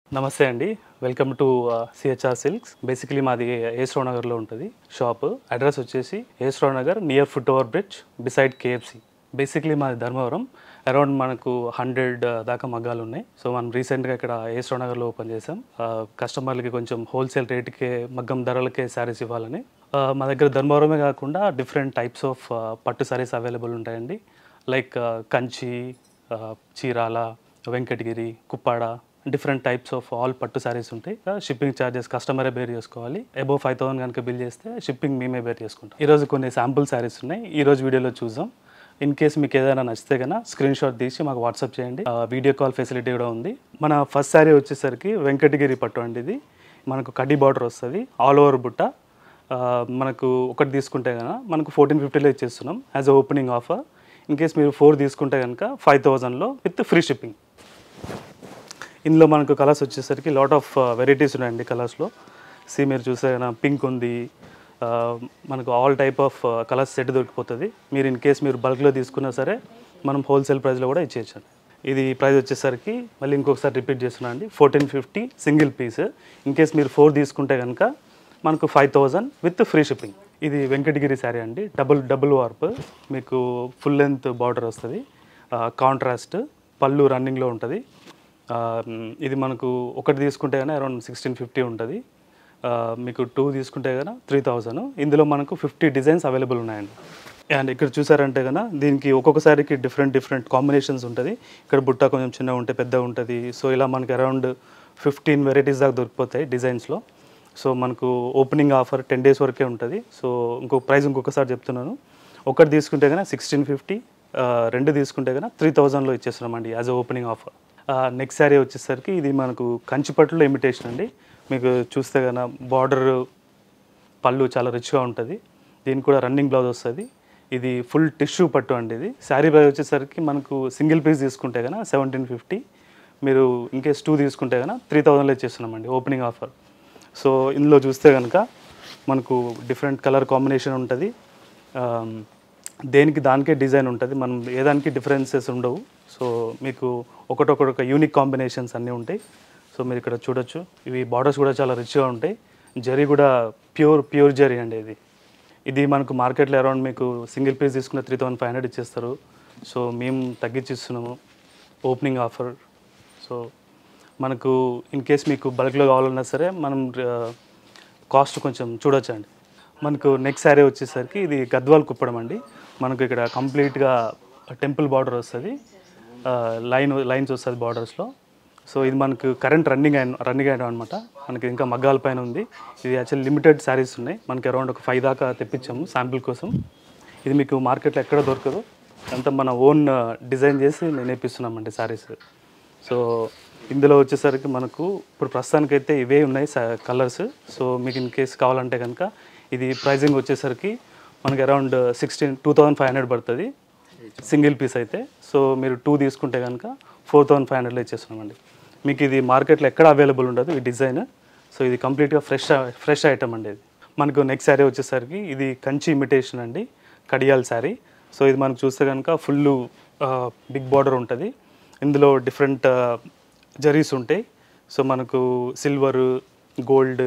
నమస్తే అండి welcome to CHR silks basically మాది ఏస్రావు నగర్లో ఉంటుంది షాప్ అడ్రస్ వచ్చేసి Esrao Nagar near foot over bridge beside KFC basically మాది ధర్మవరం అరౌండ్ మనకు హండ్రెడ్ దాకా మగ్గాలు ఉన్నాయి సో మనం రీసెంట్గా ఇక్కడ ఏస్రావు నగర్లో ఓపెన్ చేసాం ఆ, కస్టమర్లకి కొంచెం హోల్సేల్ రేట్కే మగ్గం ధరలకే శారీస్ ఇవ్వాలని ఆ, మా దగ్గర ధర్మవరమే కాకుండా డిఫరెంట్ టైప్స్ ఆఫ్ పట్టు శారీస్ అవైలబుల్ ఉంటాయండి లైక్ కంచి ఆ, Chirala Venkatagiri Kuppada different types of all పట్టు శారీస్ ఉంటాయి షిప్పింగ్ ఛార్జెస్ కస్టమరే బేర్ చేసుకోవాలి అబౌవ్ ఫైవ్ థౌసండ్ కనుక బిల్ చేస్తే షిప్పింగ్ మేమే బేర్ చేసుకుంటాం ఈరోజు కొన్ని శాంపుల్ శారీస్ ఉన్నాయి ఈ రోజు వీడియోలో చూద్దాం ఇన్ కేస్ మీకు ఏదైనా నచ్చితే కన్నా స్క్రీన్ షాట్ తీసి మాకు వాట్సాప్ చేయండి వీడియో కాల్ ఫెసిలిటీ కూడా ఉంది మన ఫస్ట్ శారీ వచ్చేసరికి వెంకటగిరి పట్టు అండి ఇది మనకు కడ్డీ బార్డర్ వస్తుంది ఆల్ ఓవర్ బుట్ట ఆ, మనకు ఒకటి తీసుకుంటే కనుక మనకు ఫోర్టీన్ ఫిఫ్టీలో ఇచ్చేస్తున్నాం as a opening offer in case మీరు ఫోర్ తీసుకుంటే కనుక ఫైవ్ థౌజండ్లో విత్ ఫ్రీ షిప్పింగ్ ఇందులో మనకు కలర్స్ వచ్చేసరికి లాట్ ఆఫ్ వెరైటీస్ ఉన్నాయండి కలర్స్లో సి మీరు చూస్తే కనుక పింక్ ఉంది ఆ, మనకు all type of colours set దొరికిపోతుంది మీరు ఇన్ కేస్ మీరు బల్క్లో తీసుకున్నా సరే మనం హోల్సేల్ ప్రైస్లో కూడా ఇచ్చేయచ్చు ఇది ప్రైస్ వచ్చేసరికి మళ్ళీ ఇంకొకసారి రిపీట్ చేస్తున్నా అండి fourteen fifty single piece in case మీరు ఫోర్ తీసుకుంటే కనుక మనకు five thousand with free shipping ఇది వెంకటగిరి శారీ అండి డబుల్ డబుల్ వార్ప్ మీకు ఫుల్ లెంత్ బార్డర్ వస్తుంది కాంట్రాస్ట్ పళ్ళు రన్నింగ్లో ఉంటుంది ఆ, మ్, ఇది మనకు ఒకటి తీసుకుంటే కానీ అరౌండ్ సిక్స్టీన్ ఫిఫ్టీ ఉంటుంది ఆ, మీకు టూ తీసుకుంటే కనుక త్రీ థౌజండ్ ఇందులో మనకు ఫిఫ్టీ డిజైన్స్ అవైలబుల్ ఉన్నాయండి అండ్ ఇక్కడ చూసారంటే కనుక దీనికి ఒక్కొక్కసారికి డిఫరెంట్ డిఫరెంట్ కాంబినేషన్స్ ఉంటుంది ఇక్కడ బుట్ట కొంచెం చిన్నగా ఉంటే పెద్దగా ఉంటుంది సో ఇలా మనకి అరౌండ్ ఫిఫ్టీన్ వెరైటీస్ దాకా దొరికిపోతాయి డిజైన్స్లో సో మనకు ఓపెనింగ్ ఆఫర్ టెన్ డేస్ వరకే ఉంటుంది సో ఇంకో ప్రైస్ ఇంకొకసారి చెప్తున్నాను ఒకటి తీసుకుంటే కనుక సిక్స్టీన్ ఫిఫ్టీ రెండు తీసుకుంటే కనుక త్రీ థౌజండ్లో ఇచ్చేస్తున్నామండి as a opening offer next saree వచ్చేసరికి ఇది మనకు కంచిపట్టులో ఇమిటేషన్ అండి మీకు చూస్తే కనుక బార్డర్ పళ్ళు చాలా రిచ్గా ఉంటుంది దీనికి కూడా రన్నింగ్ బ్లౌజ్ వస్తుంది ఇది ఫుల్ టిష్యూ పట్టు అండి ఇది శారీ ప్రైస్ వచ్చేసరికి మనకు సింగిల్ పీస్ తీసుకుంటే కనుక సెవెంటీన్ ఫిఫ్టీ మీరు ఇంకేస్ టూ తీసుకుంటే కనుక త్రీ థౌజండ్లో ఇచ్చేస్తున్నామండి ఓపెనింగ్ ఆఫర్ సో ఇందులో చూస్తే కనుక మనకు డిఫరెంట్ కలర్ కాంబినేషన్ ఉంటుంది ఆమ్, దేనికి దానికే డిజైన్ ఉంటుంది మనం ఏ దానికి డిఫరెన్సెస్ ఉండవు సో మీకు ఒకటొకటి యూనిక్ కాంబినేషన్స్ అన్నీ ఉంటాయి సో మీరు ఇక్కడ చూడొచ్చు ఇవి బార్డర్స్ కూడా చాలా రిచ్గా ఉంటాయి జరీ కూడా ప్యూర్ ప్యూర్ జరీ అండి ఇది ఇది మనకు మార్కెట్లో అరౌండ్ మీకు సింగిల్ పీస్ తీసుకున్న త్రీ థౌసండ్ ఫైవ్ హండ్రెడ్ ఇచ్చేస్తారు సో మేము తగ్గించి ఇస్తున్నాము ఓపెనింగ్ ఆఫర్ సో మనకు ఇన్ కేస్ మీకు బల్క్లో కావాలన్నా సరే మనం కాస్ట్ కొంచెం చూడొచ్చండి మనకు నెక్స్ట్ శారీ వచ్చేసరికి ఇది గద్వాల్ కుప్పడం అండి మనకు ఇక్కడ కంప్లీట్గా టెంపుల్ బార్డర్ వస్తుంది లైన్ లైన్స్ వస్తుంది బార్డర్స్లో సో ఇది మనకు కరెంట్ రన్నింగ్ అయిన రన్నింగ్ అయిన అనమాట మనకి ఇంకా మగ్గాల పైన ఉంది ఇది యాక్చువల్ లిమిటెడ్ శారీస్ ఉన్నాయి మనకి అరౌండ్ ఒక ఫైవ్ దాకా తెప్పించాము శాంపిల్ కోసం ఇది మీకు మార్కెట్లో ఎక్కడ దొరకదు అంతా మన ఓన్ డిజైన్ చేసి నేను నేర్పిస్తున్నామండి శారీస్ సో ఇందులో వచ్చేసరికి మనకు ఇప్పుడు ప్రస్తుతానికైతే ఇవే ఉన్నాయి కలర్స్ సో మీకు ఇన్ కేస్ కావాలంటే కనుక ఇది ప్రైజింగ్ వచ్చేసరికి మనకి around sixteen two thousand five hundred పడుతుంది సింగిల్ పీస్ అయితే సో మీరు టూ తీసుకుంటే కనుక ఫోర్ థౌజండ్ ఫైవ్ హండ్రెడ్లో ఇచ్చేస్తున్నామండి మీకు ఇది మార్కెట్లో ఎక్కడ అవైలబుల్ ఉండదు ఈ డిజైన్ సో ఇది కంప్లీట్గా ఫ్రెష్ ఫ్రెష్ ఐటమ్ అండి ఇది మనకు నెక్స్ట్ శారీ వచ్చేసరికి ఇది కంచి ఇమిటేషన్ అండి కడియాల్ శారీ సో ఇది మనకు చూస్తే కనుక ఫుల్ బిగ్ బార్డర్ ఉంటుంది ఇందులో డిఫరెంట్ జరీస్ ఉంటాయి సో మనకు సిల్వర్ గోల్డ్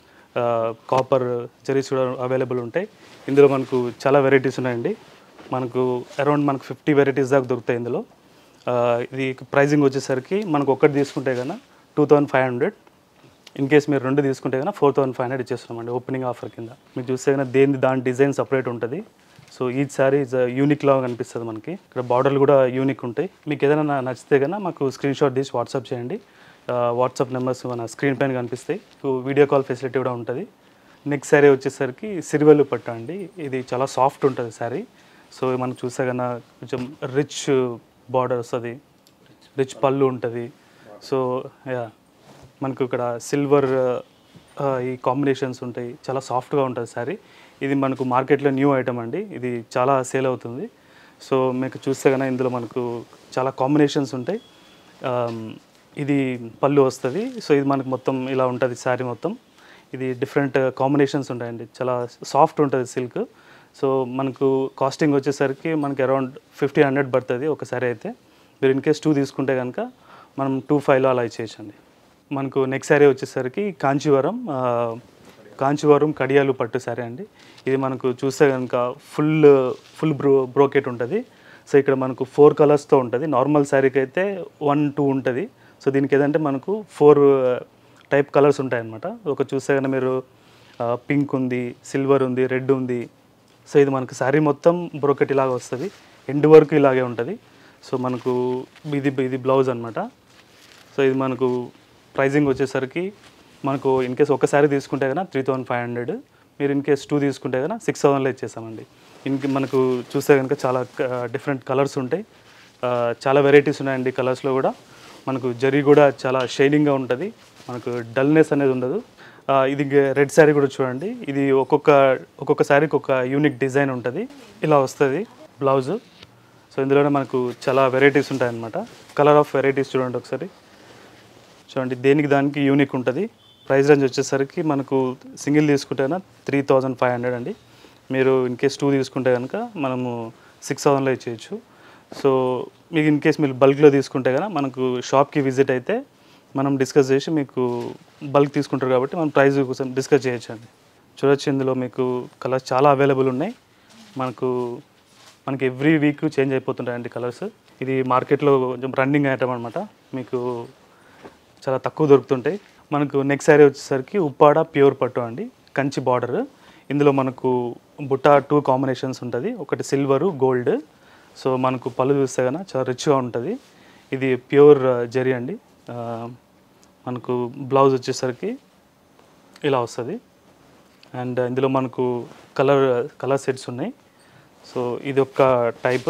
కాపర్ జరీస్ కూడా అవైలబుల్ ఉంటాయి ఇందులో మనకు చాలా వెరైటీస్ ఉన్నాయండి మనకు అరౌండ్ మనకు ఫిఫ్టీ వెరైటీస్ దాకా దొరుకుతాయి ఇందులో ఆ, ఇది ప్రైజింగ్ వచ్చేసరికి మనకు ఒకటి తీసుకుంటే కన్నా two thousand five hundred in case మీరు రెండు తీసుకుంటే కన్నా ఫోర్ థౌసండ్ ఫైవ్ హండ్రెడ్ ఇచ్చేస్తున్నామండి ఓపెనింగ్ ఆఫర్ కింద మీరు చూస్తే కన్నా దేని దాని డిజైన్ సపరేట్ ఉంటుంది సో ఈ సారీ యూనిక్ లాగా కనిపిస్తుంది మనకి ఇక్కడ బార్డర్లు కూడా యూనిక్ ఉంటాయి మీకు ఏదైనా నా- నచ్చితే కన్నా మాకు స్క్రీన్ షాట్ తీసి వాట్సాప్ చేయండి వాట్సాప్ నెంబర్స్ మన స్క్రీన్ పైన కనిపిస్తాయి వీడియో కాల్ ఫెసిలిటీ కూడా ఉంటుంది నెక్స్ట్ శారీ వచ్చేసరికి సిరివెల్లు పట్టు అండి ఇది చాలా సాఫ్ట్ ఉంటుంది శారీ సో మనం చూస్తే కన్నా కొంచెం రిచ్ బార్డర్ వస్తుంది రిచ్ పళ్ళు ఉంటుంది సో యా మనకు ఇక్కడ సిల్వర్ ఈ కాంబినేషన్స్ ఉంటాయి చాలా సాఫ్ట్గా ఉంటుంది శారీ ఇది మనకు మార్కెట్లో న్యూ ఐటమ్ అండి ఇది చాలా సేల్ అవుతుంది సో మీకు చూస్తే కనుక ఇందులో మనకు చాలా కాంబినేషన్స్ ఉంటాయి ఆమ్, ఇది పళ్ళు వస్తుంది సో ఇది మనకు మొత్తం ఇలా ఉంటుంది శారీ మొత్తం ఇది డిఫరెంట్ కాంబినేషన్స్ ఉంటాయండి చాలా సాఫ్ట్ ఉంటుంది సిల్క్ సో మనకు కాస్టింగ్ వచ్చేసరికి మనకి అరౌండ్ ఫిఫ్టీన్ హండ్రెడ్ పడుతుంది ఒక సారీ అయితే మీరు ఇన్ కేస్ టూ తీసుకుంటే కనుక మనం టూ ఫైవ్లో అలా ఇచ్చేయచ్చండి మనకు నెక్స్ట్ శారీ వచ్చేసరికి కాంచీవరం ఆ, కాంచీవరం కడియాలు పట్టు శారీ అండి ఇది మనకు చూస్తే కనుక ఫుల్ ఫుల్ బ్రో బ్రోకెట్ ఉంటుంది సో ఇక్కడ మనకు ఫోర్ కలర్స్తో ఉంటుంది నార్మల్ శారీకి అయితే వన్ టూ ఉంటుంది సో దీనికి ఏదంటే మనకు ఫోర్ టైప్ కలర్స్ ఉంటాయి అన్నమాట ఒక చూస్తే కనుక మీరు పింక్ ఉంది సిల్వర్ ఉంది రెడ్ ఉంది సో ఇది మనకు శారీ మొత్తం బ్రోకెట్ ఇలాగ వస్తుంది ఎండ్ వరకు ఇలాగే ఉంటుంది సో మనకు ఇది ఇది బ్లౌజ్ అనమాట సో ఇది మనకు ప్రైజింగ్ వచ్చేసరికి మనకు ఇన్ కేస్ ఒక శారీ తీసుకుంటే కన్నా త్రీ థౌసండ్ ఫైవ్ హండ్రెడ్ మీరు ఇన్ కేస్ టూ తీసుకుంటే కన్నా సిక్స్ థౌసండ్లో ఇచ్చేస్తామండి ఇన్ మనకు చూస్తే కనుక చాలా డిఫరెంట్ కలర్స్ ఉంటాయి ఆ, చాలా వెరైటీస్ ఉన్నాయండి కలర్స్లో కూడా మనకు జరీ కూడా చాలా షైనింగ్గా ఉంటుంది మనకు డల్నెస్ అనేది ఉండదు ఆ, ఇది రెడ్ శారీ కూడా చూడండి ఇది ఒక్కొక్క ఒక్కొక్క శారీకి ఒక యూనిక్ డిజైన్ ఉంటుంది ఇలా వస్తుంది బ్లౌజ్ సో ఇందులోనే మనకు చాలా వెరైటీస్ ఉంటాయన్నమాట కలర్ ఆఫ్ వెరైటీస్ చూడండి ఒకసారి చూడండి దేనికి దానికి యూనిక్ ఉంటుంది ప్రైస్ రేంజ్ వచ్చేసరికి మనకు సింగిల్ తీసుకుంటేనా త్రీ థౌజండ్ ఫైవ్ హండ్రెడ్ అండి మీరు ఇన్ కేస్ టూ తీసుకుంటే కనుక మనము సిక్స్ థౌజండ్లో ఇచ్చేయచ్చు సో మీకు ఇన్ కేస్ మీరు బల్క్లో తీసుకుంటే కనుక మనకు షాప్కి విజిట్ అయితే మనం డిస్కస్ చేసి మీకు బల్క్ తీసుకుంటారు కాబట్టి మనం ప్రైస్ కోసం డిస్కస్ చేయొచ్చు అండి చూడొచ్చు ఇందులో మీకు కలర్స్ చాలా అవైలబుల్ ఉన్నాయి మనకు మనకి ఎవ్రీ వీక్ చేంజ్ అయిపోతుంటాయండి కలర్స్ ఇది మార్కెట్లో కొంచెం రన్నింగ్ ఐటమ్ అనమాట మీకు చాలా తక్కువ దొరుకుతుంటాయి మనకు నెక్స్ట్ శారీ వచ్చేసరికి ఉప్పాడ ప్యూర్ పట్టు అండి కంచి బార్డర్ ఇందులో మనకు బుట్ట టూ కాంబినేషన్స్ ఉంటుంది ఒకటి సిల్వరు గోల్డ్ సో మనకు పళ్ళు చూస్తే కన్నా చాలా రిచ్గా ఉంటుంది ఇది ప్యూర్ జరీ అండి ఆ, మనకు బ్లౌజ్ వచ్చేసరికి ఇలా వస్తుంది అండ్ ఇందులో మనకు కలర్ కలర్ సెట్స్ ఉన్నాయి సో ఇది ఒక టైప్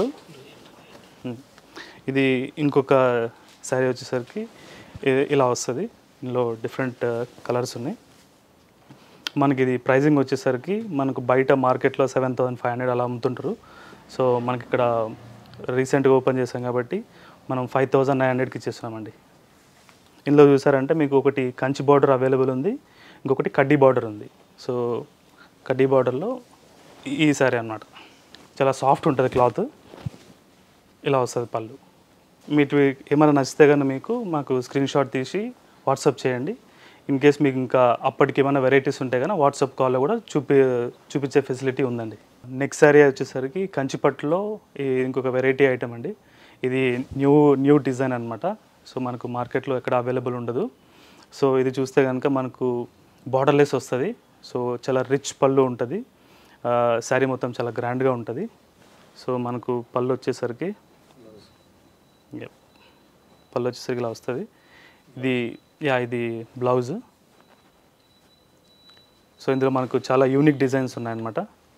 ఇది ఇంకొక శారీ వచ్చేసరికి ఇ- ఇలా వస్తుంది ఇందులో డిఫరెంట్ కలర్స్ ఉన్నాయి మనకి ఇది ప్రైజింగ్ వచ్చేసరికి మనకు బయట మార్కెట్లో సెవెన్ థౌసండ్ ఫైవ్ హండ్రెడ్ అలా అమ్ముతుంటారు సో మనకి ఇక్కడ రీసెంట్గా ఓపెన్ చేసాం కాబట్టి మనం ఫైవ్ థౌజండ్ నైన్ హండ్రెడ్కి ఇచ్చేస్తున్నామండి ఇందులో చూసారంటే మీకు ఒకటి కంచి బార్డర్ అవైలబుల్ ఉంది ఇంకొకటి కడ్డీ బార్డర్ ఉంది సో కడ్డీ బార్డర్లో ఈ సారీ అన్నమాట చాలా సాఫ్ట్ ఉంటుంది క్లాత్ ఇలా వస్తుంది పళ్ళు మీకు ఏమైనా నచ్చితే కనుక మీకు మాకు స్క్రీన్ షాట్ తీసి వాట్సాప్ చేయండి ఇన్ కేస్ మీకు ఇంకా అప్పటికి ఏమైనా వెరైటీస్ ఉంటే కనుక వాట్సాప్ కాల్లో కూడా చూపి చూపించే ఫెసిలిటీ ఉందండి నెక్స్ట్ శారీ వచ్చేసరికి కంచిపట్టులో ఈ ఇంకొక వెరైటీ ఐటమ్ అండి ఇది న్యూ న్యూ డిజైన్ అనమాట సో మనకు మార్కెట్లో ఎక్కడ అవైలబుల్ ఉండదు సో ఇది చూస్తే కనుక మనకు బార్డర్లెస్ వస్తుంది సో చాలా రిచ్ పళ్ళు ఉంటుంది శారీ మొత్తం చాలా గ్రాండ్గా ఉంటుంది సో మనకు పళ్ళు వచ్చేసరికి Yep. పళ్ళు వచ్చేసరికి ఇలా వస్తుంది ఇది యా ఇది బ్లౌజ్ సో ఇందులో మనకు చాలా యూనిక్ డిజైన్స్ ఉన్నాయన్నమాట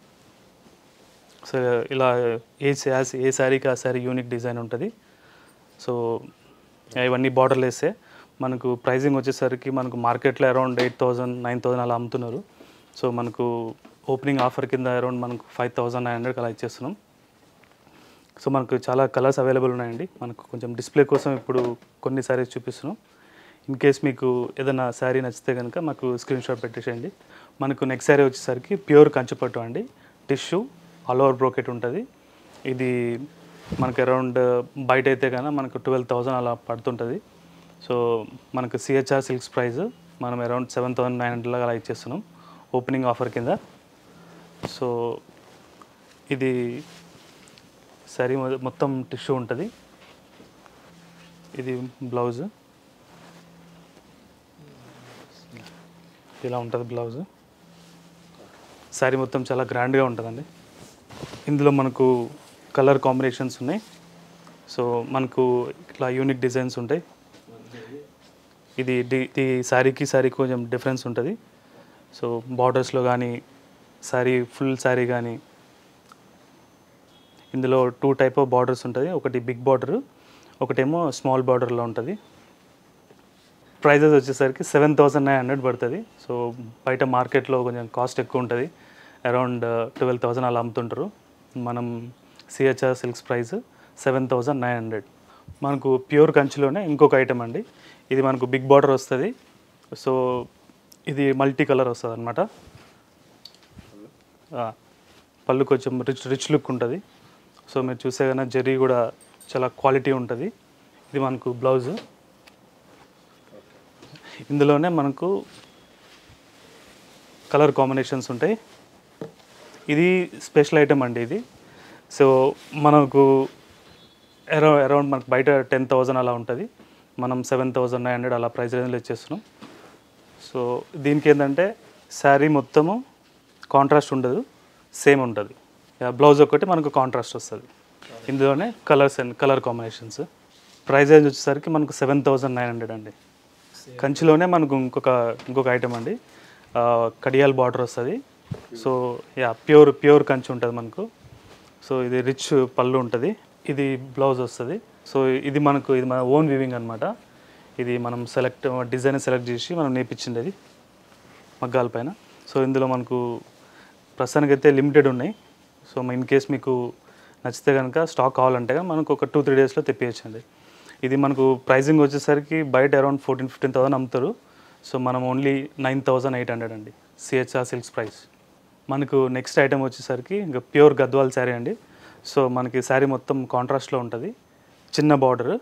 సో ఇలా ఏ శారీ ఏ శారీకి ఆ శారీ యూనిక్ డిజైన్ ఉంటుంది సో ఇవన్నీ బార్డర్లు వేస్తే మనకు ప్రైజింగ్ వచ్చేసరికి మనకు మార్కెట్లో around eight thousand nine thousand అలా అమ్ముతున్నారు సో మనకు ఓపెనింగ్ ఆఫర్ కింద అరౌండ్ మనకు ఫైవ్ థౌజండ్ నైన్ హండ్రెడ్ అలా ఇచ్చేస్తున్నాం సో మనకు చాలా కలర్స్ అవైలబుల్ ఉన్నాయండి మనకు కొంచెం డిస్ప్లే కోసం ఇప్పుడు కొన్ని శారీస్ చూపిస్తున్నాం ఇన్ కేస్ మీకు ఏదైనా శారీ నచ్చితే కనుక మాకు స్క్రీన్ షాట్ పెట్టేసేయండి మనకు నెక్స్ట్ శారీ వచ్చేసరికి ప్యూర్ కంచిపట్టు అండి టిష్యూ ఆల్ ఓవర్ బ్రోకెట్ ఉంటుంది ఇది మనకు అరౌండ్ బయట అయితే కనుక మనకు ట్వెల్వ్ థౌజండ్ అలా పడుతుంటుంది సో మనకు సిహెచ్ఆర్ సిల్క్స్ ప్రైస్ మనం around seven thousand nine hundred అలా ఇచ్చేస్తున్నాం ఓపెనింగ్ ఆఫర్ కింద సో ఇది శారీ మొ- మొత్తం టిష్యూ ఉంటుంది ఇది బ్లౌజ్ ఇలా ఉంటుంది బ్లౌజ్ శారీ మొత్తం చాలా గ్రాండ్గా ఉంటుందండి ఇందులో మనకు కలర్ కాంబినేషన్స్ ఉన్నాయి సో మనకు ఇట్లా యూనిక్ డిజైన్స్ ఉంటాయి ఇది డి ఇది శారీకి శారీకి కొంచెం డిఫరెన్స్ ఉంటుంది సో బార్డర్స్లో కానీ శారీ ఫుల్ శారీ కానీ ఇందులో టూ టైప్ ఆఫ్ బార్డర్స్ ఉంటుంది ఒకటి బిగ్ బార్డర్ ఒకటేమో స్మాల్ బార్డర్లో ఉంటుంది ప్రైజెస్ వచ్చేసరికి సెవెన్ థౌసండ్ నైన్ హండ్రెడ్ పడుతుంది సో బయట మార్కెట్లో కొంచెం కాస్ట్ ఎక్కువ ఉంటుంది అరౌండ్ ట్వెల్వ్ థౌసండ్ అలా అమ్ముతుంటారు మనం CHR silks price seven thousand nine hundred మనకు ప్యూర్ కంచిలోనే ఇంకొక ఐటమ్ అండి ఇది మనకు బిగ్ బార్డర్ వస్తుంది సో ఇది మల్టీ కలర్ వస్తుంది అనమాట పళ్ళు కొంచెం రిచ్ రిచ్ లుక్ ఉంటుంది సో మీరు చూసే కన్నా జరీ కూడా చాలా క్వాలిటీ ఉంటుంది ఇది మనకు బ్లౌజ్ ఇందులోనే మనకు కలర్ కాంబినేషన్స్ ఉంటాయి ఇది స్పెషల్ ఐటమ్ అండి ఇది సో మనకు అరౌండ్ అరౌండ్ మనకు బయట టెన్ థౌజండ్ అలా ఉంటుంది మనం సెవెన్ థౌజండ్ నైన్ హండ్రెడ్ అలా ప్రైస్ రేంజ్లో ఇచ్చేస్తున్నాం సో దీనికి ఏంటంటే శారీ మొత్తము కాంట్రాస్ట్ ఉండదు సేమ్ ఉంటుంది బ్లౌజ్ ఒకటి మనకు కాంట్రాస్ట్ వస్తుంది ఇందులోనే colours and colour combinations price range వచ్చేసరికి మనకు సెవెన్ థౌజండ్ నైన్ హండ్రెడ్ అండి కంచిలోనే మనకు ఇంకొక ఇంకొక ఐటమ్ అండి ఆ, కడియాల్ బార్డర్ వస్తుంది so yeah pure pure Kanchi ఉంటుంది మనకు సో ఇది రిచ్ పళ్ళు ఉంటుంది ఇది బ్లౌజ్ వస్తుంది సో ఇది మనకు ఇది మన ఓన్ వివింగ్ అనమాట ఇది మనం సెలెక్ట్ డిజైన్ సెలెక్ట్ చేసి మనం నేర్పించింది అది మగ్గాల పైన సో ఇందులో మనకు ప్రస్తుతానికైతే లిమిటెడ్ ఉన్నాయి సో ఇన్ కేస్ మీకు నచ్చితే కనుక స్టాక్ కావాలంటే కనుక మనకు ఒక టూ త్రీ డేస్లో తెప్పించండి ఇది మనకు ప్రైజింగ్ వచ్చేసరికి బయట అరౌండ్ ఫోర్టీన్ ఫిఫ్టీన్ థౌసండ్ అమ్ముతారు సో మనం only nine thousand eight hundred అండి సిహెచ్ఆర్ సిల్క్స్ ప్రైస్ మనకు నెక్స్ట్ ఐటమ్ వచ్చేసరికి ఇంకా ప్యూర్ గద్వాల్ శారీ అండి సో మనకి శారీ మొత్తం కాంట్రాస్ట్లో ఉంటుంది చిన్న బార్డర్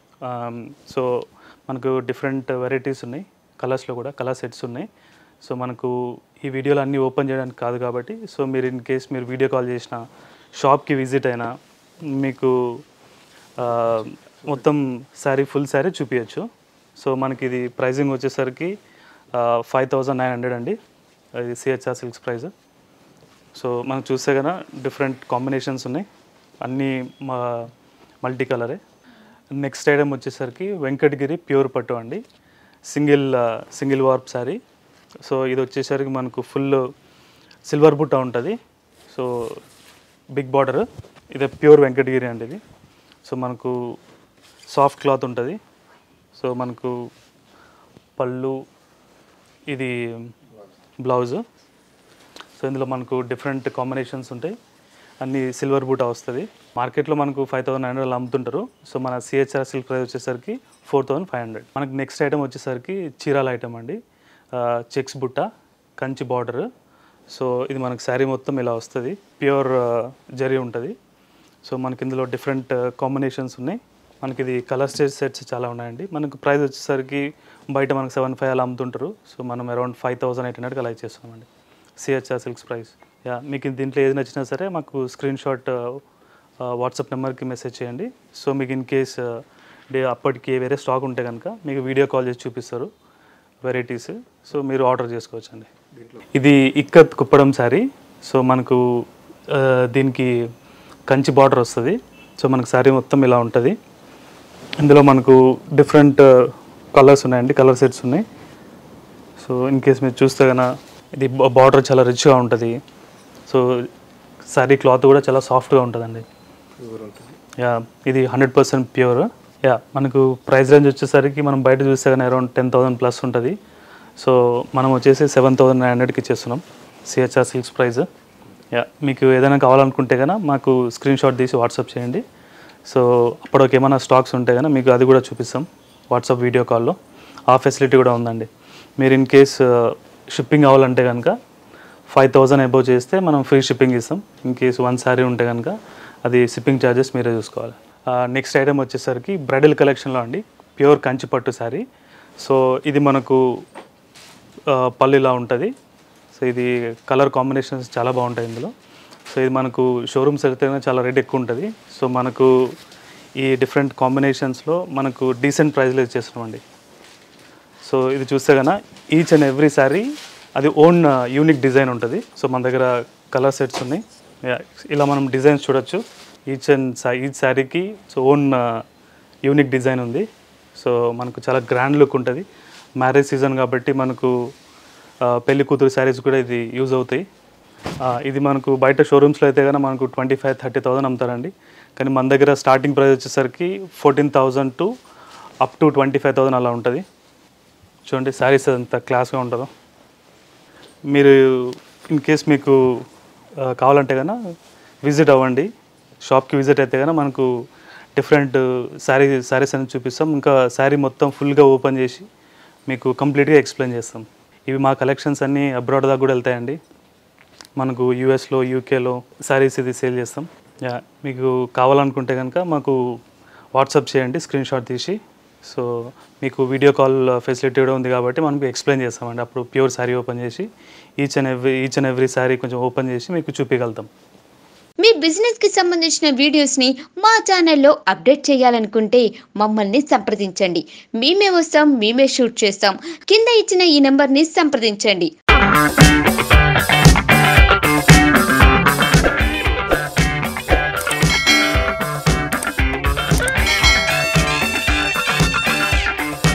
సో మనకు డిఫరెంట్ వెరైటీస్ ఉన్నాయి కలర్స్లో కూడా కలర్ సెట్స్ ఉన్నాయి సో మనకు ఈ వీడియోలో అన్నీ ఓపెన్ చేయడానికి కాదు కాబట్టి సో మీరు ఇన్ కేస్ మీరు వీడియో కాల్ చేసిన షాప్కి విజిట్ అయినా మీకు ఆ, మొత్తం శారీ ఫుల్ శారీ చూపించచ్చు సో మనకి ఇది ప్రైజింగ్ వచ్చేసరికి ఫైవ్ థౌజండ్ నైన్ హండ్రెడ్ అండి ఇది సిహెచ్ఆర్ సిల్క్స్ ప్రైస్ సో మనం చూస్తే కనుక డిఫరెంట్ కాంబినేషన్స్ ఉన్నాయి అన్నీ మా మల్టీ కలరే నెక్స్ట్ ఐటమ్ వచ్చేసరికి వెంకటగిరి ప్యూర్ పట్టు అండి single single warp saree so ఇది వచ్చేసరికి మనకు ఫుల్ సిల్వర్ బుట్ట ఉంటుంది సో బిగ్ బార్డర్ ఇది ప్యూర్ వెంకటగిరి అండి ఇది సో మనకు సాఫ్ట్ క్లాత్ ఉంటుంది సో మనకు పళ్ళు ఇది బ్లౌజ్ సో ఇందులో మనకు డిఫరెంట్ కాంబినేషన్స్ ఉంటాయి అన్ని సిల్వర్ బూటా వస్తుంది మార్కెట్లో మనకు ఫైవ్ థౌసండ్ నైన్ హండ్రెడ్ అమ్ముతుంటారు సో మన సిహెచ్ఆర్ సిల్క్ ప్రైస్ వచ్చేసరికి ఫోర్ థౌసండ్ ఫైవ్ హండ్రెడ్ మనకి నెక్స్ట్ ఐటమ్ వచ్చేసరికి చీరాల ఐటమ్ అండి చెక్స్ బుట్ట కంచి బార్డర్ సో ఇది మనకు శారీ మొత్తం ఇలా వస్తుంది ప్యూర్ జరీ ఉంటుంది సో మనకి ఇందులో డిఫరెంట్ కాంబినేషన్స్ ఉన్నాయి మనకి ఇది కలర్ స్టేజ్ సెట్స్ చాలా ఉన్నాయండి మనకు ప్రైస్ వచ్చేసరికి బయట మనకు సెవెన్ ఫైవ్ అలా అమ్ముతుంటారు సో మనం అరౌండ్ ఫైవ్ థౌసండ్ ఎయిట్ హండ్రెడ్కి అలా ఇచ్చేస్తామండి సిహెచ్ఆర్ సిల్క్స్ ప్రైస్ యా మీకు దీంట్లో ఏది నచ్చినా సరే మాకు స్క్రీన్ షాట్ వాట్సాప్ నెంబర్కి మెసేజ్ చేయండి సో మీకు ఇన్ కేస్ డే అప్పటికి వేరే స్టాక్ ఉంటే కనుక మీకు వీడియో కాల్ చేసి చూపిస్తారు వెరైటీస్ సో మీరు ఆర్డర్ చేసుకోవచ్చండి ఇది ఇక్కత్ కుప్పడం శారీ సో మనకు ఆ, దీనికి కంచి బార్డర్ వస్తుంది సో మనకు శారీ మొత్తం ఇలా ఉంటుంది ఇందులో మనకు డిఫరెంట్ కలర్స్ ఉన్నాయండి కలర్ సెట్స్ ఉన్నాయి సో ఇన్ కేస్ మీరు చూస్తే కనుక ఇది బార్డర్ చాలా రిచ్గా ఉంటుంది సో శారీ క్లాత్ కూడా చాలా సాఫ్ట్గా ఉంటుందండి యా ఇది హండ్రెడ్ పర్సెంట్ ప్యూర్ యా మనకు ప్రైస్ రేంజ్ వచ్చేసరికి మనం బయట చూస్తే కానీ అరౌండ్ టెన్ థౌసండ్ ప్లస్ ఉంటుంది సో మనం వచ్చేసి సెవెన్ థౌసండ్ నైన్ హండ్రెడ్కి ఇచ్చేస్తున్నాం సిహెచ్ఆర్ సిల్క్స్ ప్రైస్ యా మీకు ఏదైనా కావాలనుకుంటే కనుక మాకు స్క్రీన్ షాట్ తీసి వాట్సాప్ చేయండి సో అప్పటికి ఏమైనా స్టాక్స్ ఉంటే కనుక మీకు అది కూడా చూపిస్తాం వాట్సాప్ వీడియో కాల్లో ఆ ఫెసిలిటీ కూడా ఉందండి మీరు ఇన్ కేస్ షిప్పింగ్ అవ్వాలంటే కనుక ఫైవ్ థౌజండ్ అబోవ్ చేస్తే మనం ఫ్రీ షిప్పింగ్ ఇస్తాం ఇన్ కేస్ వన్ శారీ ఉంటే కనుక అది షిప్పింగ్ ఛార్జెస్ మీరే చూసుకోవాలి నెక్స్ట్ ఐటమ్ వచ్చేసరికి బ్రైడల్ కలెక్షన్లో అండి ప్యూర్ కంచి పట్టు శారీ సో ఇది మనకు ఆ, పళ్ళు ఇలా ఉంటుంది సో ఇది కలర్ కాంబినేషన్స్ చాలా బాగుంటాయి ఇందులో సో ఇది మనకు షోరూమ్స్ వెళ్తే చాలా రేట్ ఎక్కువ ఉంటుంది సో మనకు ఈ డిఫరెంట్ కాంబినేషన్స్లో మనకు డీసెంట్ ప్రైస్లో ఇచ్చేస్తున్నామండి సో ఇది చూస్తే కన్నా ఈచ్ అండ్ ఎవ్రీ శారీ అది ఓన్ యూనిక్ డిజైన్ ఉంటుంది సో మన దగ్గర కలర్ సెట్స్ ఉన్నాయి Yeah, ఇలా మనం డిజైన్స్ చూడొచ్చు ఈచ్ అండ్ ఈచ్ శారీకి సో ఓన్ యూనిక్ డిజైన్ ఉంది సో మనకు చాలా గ్రాండ్ లుక్ ఉంటుంది మ్యారేజ్ సీజన్ కాబట్టి మనకు ఆ, పెళ్లి కూతురు శారీస్ కూడా ఇది యూజ్ అవుతాయి ఆ, ఇది మనకు బయట షోరూమ్స్లో అయితే కనుక మనకు ట్వంటీ ఫైవ్ థర్టీ థౌసండ్ అమ్ముతారండి కానీ మన దగ్గర స్టార్టింగ్ ప్రైస్ వచ్చేసరికి fourteen thousand to up to twenty five thousand అలా ఉంటుంది చూడండి శారీస్ ఎంత క్లాస్గా ఉంటుందో మీరు ఇన్ కేస్ మీకు ఆ, కావాలంటే కనుక విజిట్ అవ్వండి షాప్కి విజిట్ అయితే కనుక మనకు డిఫరెంట్ శారీ శారీస్ అని చూపిస్తాం ఇంకా శారీ మొత్తం ఫుల్గా ఓపెన్ చేసి మీకు కంప్లీట్గా ఎక్స్ప్లెయిన్ చేస్తాం ఇవి మా కలెక్షన్స్ అన్నీ అబ్రాడ్ దాకా కూడా వెళ్తాయండి మనకు యూఎస్లో యూకేలో శారీస్ ఇది సేల్ చేస్తాం యా మీకు కావాలనుకుంటే కనుక మాకు వాట్సాప్ చేయండి స్క్రీన్ షాట్ తీసి సో మీకు వీడియో కాల్ ఫెసిలిటీ కూడా ఉంది కాబట్టి మనం ఎక్స్ప్లెయిన్ చేస్తామండి అప్పుడు ప్యూర్ శారీ ఓపెన్ చేసి each and every each and every saree కొంచెం ఓపెన్ చేసి మీకు చూపించగలుగుతాం మీ బిజినెస్ కి సంబంధించిన వీడియోస్ ని మా ఛానల్లో అప్డేట్ చేయాలనుకుంటే మమ్మల్ని సంప్రదించండి మేమే వస్తాం మేమే షూట్ చేస్తాం కింద ఇచ్చిన ఈ నెంబర్ ని సంప్రదించండి